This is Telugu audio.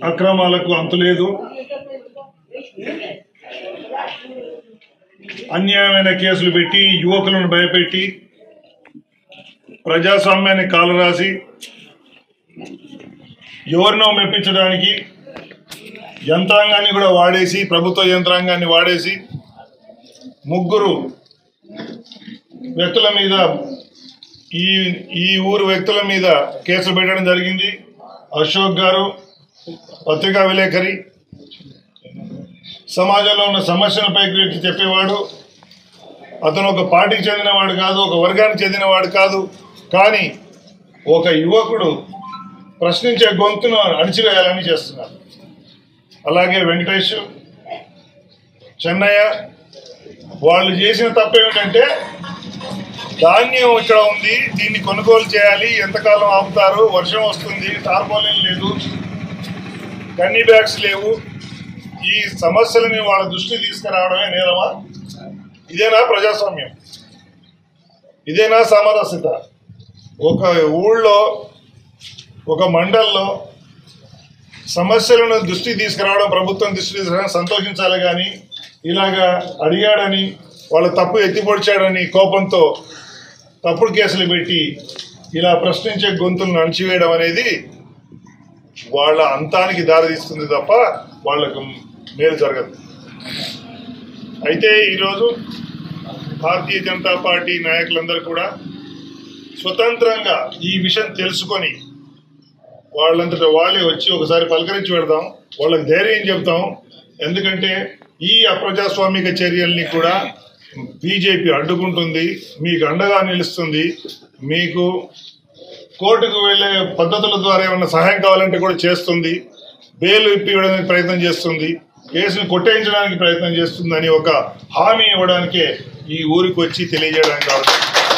అక్రమాలకు అంతులేదు అన్యాయమైన కేసులు పెట్టి యువకులను భయపెట్టి ప్రజాస్వామ్యాన్ని కాలరాసి ఎవరినో మెప్పించడానికి యంత్రాంగాన్ని కూడా వాడేసి ప్రభుత్వ యంత్రాంగాన్ని వాడేసి ముగ్గురు వ్యక్తుల మీద ఈ ఈ ఊరు వ్యక్తుల మీద కేసులు పెట్టడం జరిగింది అశోక్ గారు పత్రికా విలేకరి సమాజంలో ఉన్న సమస్యల పైకి ఎత్తి చెప్పేవాడు అతను ఒక పార్టీకి చెందినవాడు కాదు ఒక వర్గానికి చెందినవాడు కాదు కానీ ఒక యువకుడు ప్రశ్నించే గొంతును అణిచివేయాలని చేస్తున్నారు అలాగే వెంకటేష్ చెన్నయ్య వాళ్ళు చేసిన తప్పు ఏమిటంటే ధాన్యం ఇక్కడ ఉంది దీన్ని కొనుగోలు చేయాలి ఎంతకాలం ఆపుతారు వర్షం వస్తుంది టార్పోలిన్ లేదు గన్నీ బ్యాగ్స్ లేవు ఈ సమస్యలని వాళ్ళ దృష్టికి తీసుకురావడమే నేరమా ఇదేనా ప్రజాస్వామ్యం ఇదేనా సామరస్యత ఒక ఊళ్ళో ఒక మండల్లో సమస్యలను దృష్టికి తీసుకురావడం ప్రభుత్వం దృష్టికి తీసుకురావడం సంతోషించాలి కానీ ఇలాగా అడిగాడని వాళ్ళ తప్పు ఎత్తిపొడిచాడని కోపంతో తప్పుడు కేసులు పెట్టి ఇలా ప్రశ్నించే గొంతులను అణచివేయడం అనేది వాళ్ళ అంతానికి దారితీస్తుంది తప్ప వాళ్ళకు మేలు జరగదు అయితే ఈరోజు భారతీయ జనతా పార్టీ నాయకులందరూ కూడా స్వతంత్రంగా ఈ విషయం తెలుసుకొని వాళ్ళంతటా వాళ్ళే వచ్చి ఒకసారి పలకరించి పెడదాం వాళ్ళకి ధైర్యం చెప్తాం ఎందుకంటే ఈ అప్రజాస్వామిక చర్యల్ని కూడా బీజేపీ అడ్డుకుంటుంది మీకు అండగా నిలుస్తుంది మీకు కోర్టుకు వెళ్ళే పద్ధతుల ద్వారా ఏమైనా సహాయం కావాలంటే కూడా చేస్తుంది బెయిల్ ఇప్పివ్వడానికి ప్రయత్నం చేస్తుంది కేసును కొట్టేయించడానికి ప్రయత్నం చేస్తుందని ఒక హామీ ఇవ్వడానికే ఈ ఊరికి వచ్చి తెలియజేయడానికి రావడం